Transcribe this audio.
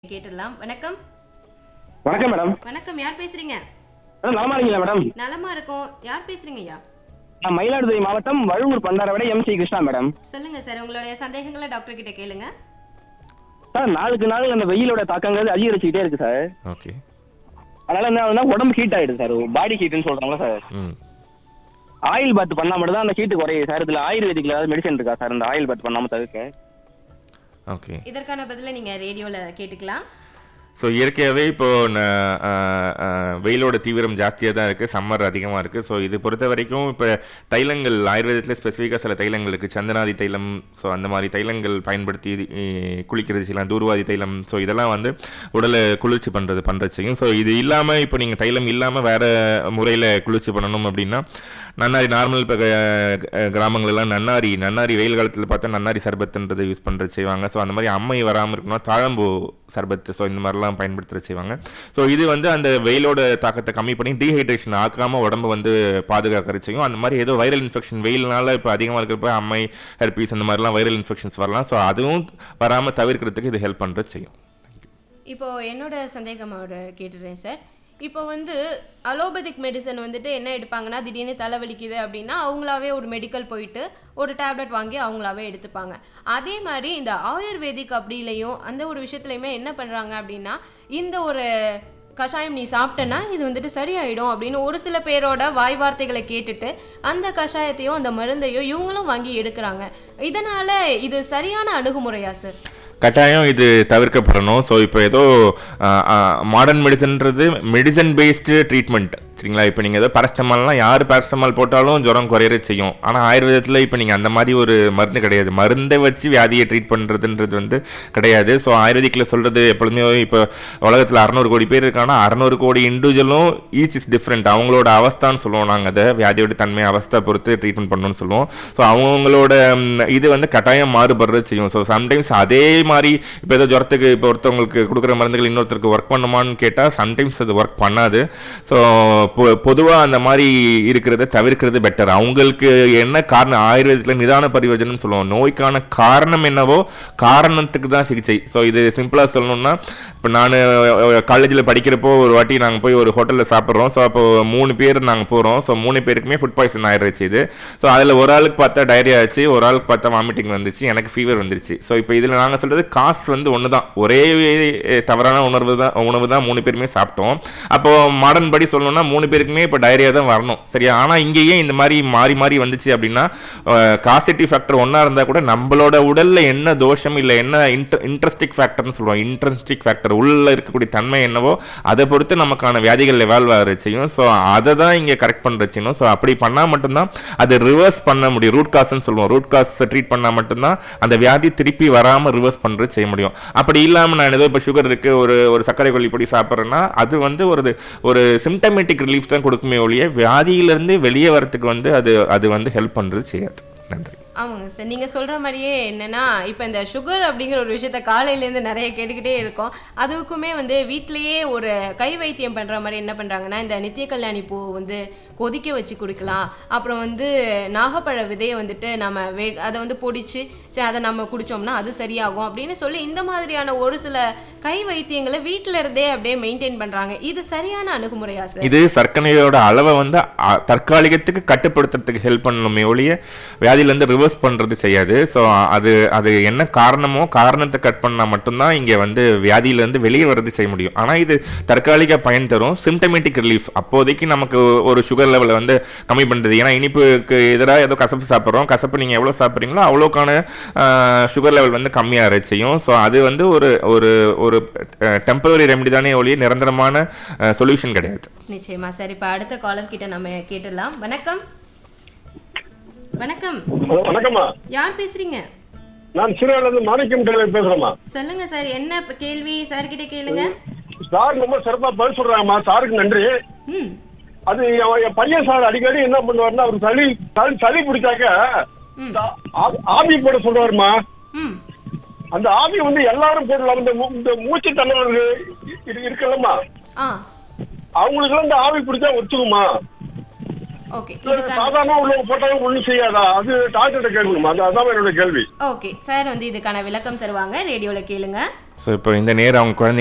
கேட்டுடலாம் வணக்கம் வணக்கம் மேடம் வணக்கம் யார் பேசுறீங்க மேடம் நலமா இருக்கீங்களா மேடம் நலமா இருக்கோம் யார் பேசுறீங்க ஐயா நான் மயிலாடுதுறை மாவட்டம் Vazhuvur Pandaravadai M C Krishna madam சொல்லுங்க சார் உங்களுடைய சந்தேகங்களை டாக்டர் கிட்ட கேளுங்க சார் நாளுக்கு நாள் அந்த வெயிலோட தாக்கங்கள் அதிகரிச்சுக்கிட்டே இருக்கு சார் ஓகே அதனால என்ன ஆகுதுன்னா உடம்பு ஹீட் ஆயிடுது சார் பாடி ஹீட்னு சொல்றாங்களா சார் ம் ஆயில் பாத் பண்ணா மட்டும் தான் அந்த ஹீட் குறையுது சார் இதுல ஆயுர்வேதிக்ல ஏதாவது மெடிசன் இருக்கா சார் இந்த ஆயில் பாத் பண்ணாம தவிர்க்க ஓகே இதற்கான பதிலை நீங்க ரேடியோல கேட்டுக்கலாம் ஸோ இயற்கையாகவே இப்போ ந- ஆஹ் ஆஹ் வெயிலோட தீவிரம் ஜாஸ்தியாக தான் இருக்குது சம்மர் அதிகமாக இருக்குது ஸோ இது பொறுத்த வரைக்கும் இப்போ தைலங்கள் ஆயுர்வேதத்தில் ஸ்பெசிஃபிக்காக சில தைலங்கள் இருக்குது சந்தனாதி தைலம் ஸோ அந்த மாதிரி தைலங்கள் பயன்படுத்தி இ- குளிக்கிறது செய்யலாம் தூர்வாதி தைலம் ஸோ இதெல்லாம் வந்து உடலை குளிர்ச்சி பண்ணுறது பண்ணுறது செய்யும் ஸோ இது இல்லாமல் இப்போ நீங்கள் தைலம் இல்லாமல் வேறு முறையில் குளிர்ச்சி பண்ணணும் அப்படின்னா நன்னாரி நார்மல் இப்போ கிராமங்களெல்லாம் நன்னாரி நன்னாரி வெயில் காலத்தில் பார்த்தா நன்னாரி சர்பத்துன்றது யூஸ் பண்ணுறது செய்வாங்க ஸோ அந்த மாதிரி அம்மை வராமல் இருக்கணும் தாழம்பூ சர்பத்து ஸோ இந்த மாதிரிலாம் பயன்படுத்துறது செய்வாங்க ஸோ இது வந்து அந்த வெயிலோட தாக்கத்தை கம்மி பண்ணி டீஹைட்ரேஷன் ஆக்காமல் உடம்பு வந்து பாதுகாக்கிறது செய்யும் அந்த மாதிரி ஏதோ வைரல் இன்ஃபெக்ஷன் வெயில்னால இப்போ அதிகமாக இருக்கிறப்ப அம்மை ஹெர்பீஸ் அந்த மாதிரிலாம் வைரல் இன்ஃபெக்ஷன்ஸ் வரலாம் ஸோ அதுவும் வராமல் தவிர்க்கிறதுக்கு இது ஹெல்ப் பண்ணுறது செய்யும் இப்போ என்னோட சந்தேகமோட கேட்டுடுறேன் சார் இப்போ வந்து அலோபதிக் மெடிசன் வந்துட்டு என்ன எடுப்பாங்கன்னா திடீர்னு தலைவலிக்குது அப்படின்னா அவங்களாவே ஒரு மெடிக்கல் போயிட்டு ஒரு டேப்லெட் வாங்கி அவங்களாவே எடுத்துப்பாங்க அதே மாதிரி இந்த ஆயுர்வேதிக் அப்படிலையும் அந்த ஒரு விஷயத்துலையுமே என்ன பண்ணுறாங்க அப்படின்னா இந்த ஒரு கஷாயம் நீ சாப்பிட்டேன்னா இது வந்துட்டு சரியாயிடும் அப்படின்னு ஒரு சில பேரோட வாய் வார்த்தைகளை கேட்டுட்டு அந்த கஷாயத்தையும் அந்த மருந்தையும் இவங்களும் வாங்கி எடுக்கிறாங்க இதனால இது சரியான அணுகுமுறையா சார் கட்டாயம் இது தவிர்க்கப்படணும் ஸோ இப்போ ஏதோ மாடர்ன் மெடிசன்றது மெடிசன் பேஸ்டு ட்ரீட்மெண்ட் சரிங்களா இப்போ நீங்கள் ஏதோ பேரஸ்டமால்லாம் யார் பேரஸ்டமால் போட்டாலும் ஜுரம் குறையற செய்யும் ஆனால் ஆயுர்வேதத்தில் இப்போ நீங்கள் அந்த மாதிரி ஒரு மருந்து கிடையாது மருந்தை வச்சு வியாதியை ட்ரீட் பண்ணுறதுன்றது வந்து கிடையாது ஸோ ஆயுர்வேதிக்கில் சொல்கிறது எப்பொழுதுமே இப்போ உலகத்தில் அறநூறு கோடி பேர் இருக்காங்கன்னா அறநூறு கோடி இண்டிவிஜுவலும் ஈச் இஸ் டிஃப்ரெண்ட் அவங்களோட அவஸ்தான்னு சொல்லுவோம் நாங்கள் அதை வியாதியோட தன்மை அவஸ்தை பொறுத்து ட்ரீட்மெண்ட் பண்ணணும்னு சொல்லுவோம் ஸோ அவங்களோட ம், இது வந்து கட்டாயம் மாறுபடுறது செய்யும் ஸோ சம்டைம்ஸ் அதே மாதிரி இப்போ ஏதோ ஜுரத்துக்கு இப்போ ஒருத்தவங்களுக்கு கொடுக்குற மருந்துகள் இன்னொருத்தருக்கு ஒர்க் பண்ணுமான்னு கேட்டால் சம்டைம்ஸ் அது ஒர்க் பண்ணாது ஸோ பொதுவாக அந்த மாதிரி இருக்கிறத தவிர்க்கிறது பெட்டர் அவங்களுக்கு என்ன காரணம் ஆயுர்வேதத்தில் நிதான பரிவர்ஜனம் சொல்லுவோம் நோய்க்கான காரணம் என்னவோ காரணத்துக்கு தான் சிகிச்சை ஸோ இது சிம்பிளாக சொல்லணும்னா இப்போ நான் காலேஜில் படிக்கிறப்போ ஒரு வாட்டி நாங்கள் போய் ஒரு ஹோட்டலில் சாப்பிட்றோம் ஸோ அப்போ மூணு பேர் நாங்கள் போகிறோம் ஸோ மூணு பேருக்குமே ஃபுட் பாய்சன் ஆயிடுச்சு இது ஸோ அதில் ஒரு ஆளுக்கு பார்த்தா டயரியா ஆச்சு ஒரு ஆளுக்கு பார்த்தா வாமிட்டிங் வந்துச்சு எனக்கு ஃபீவர் வந்துருச்சு ஸோ இப்போ இதில் நாங்கள் சொல்கிறது காசு வந்து ஒன்று தான் ஒரே அஹ், தவறான உணர்வு தான் உணவு தான் மூணு பேருமே சாப்பிட்டோம் அப்போ மாடர்ன் படி சொல்லணும்னா மூணு பேருக்குமே இப்போ டயரியா தான் வரணும் சரியா ஆனால் இங்கேயே இந்த மாதிரி மாறி மாறி வந்துச்சு அப்படின்னா காசிட்டி ஃபேக்டர் ஒன்றா இருந்தால் கூட நம்மளோட உடலில் என்ன தோஷம் இல்லை என்ன இன்ட்ர இன்ட்ரெஸ்டிக் ஃபேக்டர்னு சொல்லுவோம் இன்ட்ரெஸ்டிக் ஃபேக்டர் உள்ள இருக்கக்கூடிய தன்மை என்னவோ அதை பொறுத்து நமக்கான வியாதிகள் எவால்வ் ஆகிற செய்யும் ஸோ அதை தான் இங்கே கரெக்ட் பண்ணுற செய்யணும் ஸோ அப்படி பண்ணால் மட்டும்தான் அதை ரிவர்ஸ் பண்ண முடியும் ரூட் காஸ்ன்னு சொல்லுவோம் ரூட் காஸ் ட்ரீட் பண்ணால் மட்டும்தான் அந்த வியாதி திருப்பி வராமல் ரிவர்ஸ் பண்ணுறது செய்ய முடியும் அப்படி இல்லாமல் நான் ஏதோ இப்போ சுகர் இருக்குது ஒரு ஒரு சர்க்கரை கொல்லி பொடி சாப்பிட்றேன்னா அது வந்து ஒரு ஒரு சிம்டமேட்டிக் ரிலீஃப் தான் கொடுக்குமே ஒழிய வியாதியிலிருந்து வெளியே வரத்துக்கு வந்து அது அது வந்து ஹெல்ப் பண்ணுறது செய்யாது நன்றி ஆமாங்க சார் நீங்க சொல்ற மாதிரியே என்னன்னா இப்போ இந்த சுகர் அப்படிங்கிற ஒரு விஷயத்த காலையிலேருந்து நிறைய கேட்டுக்கிட்டே இருக்கோம் அதுக்குமே வந்து வீட்டிலேயே ஒரு கை வைத்தியம் பண்ற மாதிரி என்ன பண்றாங்கன்னா இந்த நித்திய கல்யாணி பூ வந்து கொதிக்க வச்சு குடிக்கலாம் அப்புறம் வந்து நாகப்பழ விதையை வந்துட்டு நம்ம வே அதை வந்து பொடிச்சு சரி, அதை நம்ம குடிச்சோம்னா அது சரியாகும் அப்படின்னு சொல்லி இந்த மாதிரியான ஒரு சில கை வைத்தியங்களை வீட்டில இருந்தே அப்படியே மெயின்டைன் பண்றாங்க இது சரியான அணுகுமுறையா சார் இது சர்க்கரையோட அளவை வந்து அ, தற்காலிகத்துக்கு கட்டுப்படுத்துறதுக்கு ஹெல்ப் பண்ணணுமே ஒழிய வியாதியிலேருந்து ரிவர்ஸ் பண்ணுறது செய்யாது ஸோ அது அது என்ன காரணமோ காரணத்தை கட் பண்ணால் மட்டும்தான் இங்கே வந்து வியாதியிலேருந்து வெளியே வர்றது செய்ய முடியும் ஆனால் இது தற்காலிக பயன் தரும் சிம்டமேட்டிக் ரிலீஃப் அப்போதைக்கு நமக்கு ஒரு சுகர் லெவலை வந்து கம்மி பண்ணுறது ஏன்னா இனிப்புக்கு எதிராக ஏதோ கசப்பு சாப்பிட்றோம் கசப்பு நீங்கள் எவ்வளோ சாப்பிட்றீங்களோ அவ்வளோக்கான சுகர் லெவல் வந்து கம்மியாக செய்யும் ஸோ அது வந்து ஒரு ஒரு ஒரு டெம்பரரி ரெமெடி தானே ஒழிய நிரந்தரமான சொல்யூஷன் கிடையாது நிச்சயமா சார் இப்போ அடுத்த காலர் கிட்ட நம்ம கேட்டுடலாம் வணக்கம் வணக்கம் ஹலோ வணக்கம்மா யார் பேசுறீங்க நான் சிறுவிலிருந்து மாணிக்கம் டெய்லர் பேசுறேம்மா சொல்லுங்க சார் என்ன இப்ப கேள்வி சார் கிட்ட கேளுங்க சார் ரொம்ப சிறப்பா பதில் சொல்றாங்கம்மா சாருக்கு நன்றி ம் அது என் என் பையன் சார் அடிக்கடி என்ன பண்ணுவாருன்னா அவர் சளி சளி சளி பிடிச்சாக்க ம். ஆ- ஆ- ஆவி போட சொல்லுவாருமா ம் அந்த ஆவி வந்து எல்லாரும் போடலாம் இந்த மூ- இந்த மூச்சு தண்ணவர்கள் இருக்குல்லம்மா ஆ அவங்களுக்கு இந்த ஆவி பிடிச்சா ஒத்துக்குமா ஓகே இதுக்கான சாதாரண உள்ளவங்க போட்டாலும் ஒண்ணும் செய்யாதா அது டாக்டர்கிட்ட கேட்கணுமா அது அதான் என்னோட கேள்வி ஓகே சார் வந்து இதுக்கான விளக்கம் தருவாங்க ரேடியோல கேளுங்க ஸோ இப்போ இந்த நேரம் அவங்க குழந்தை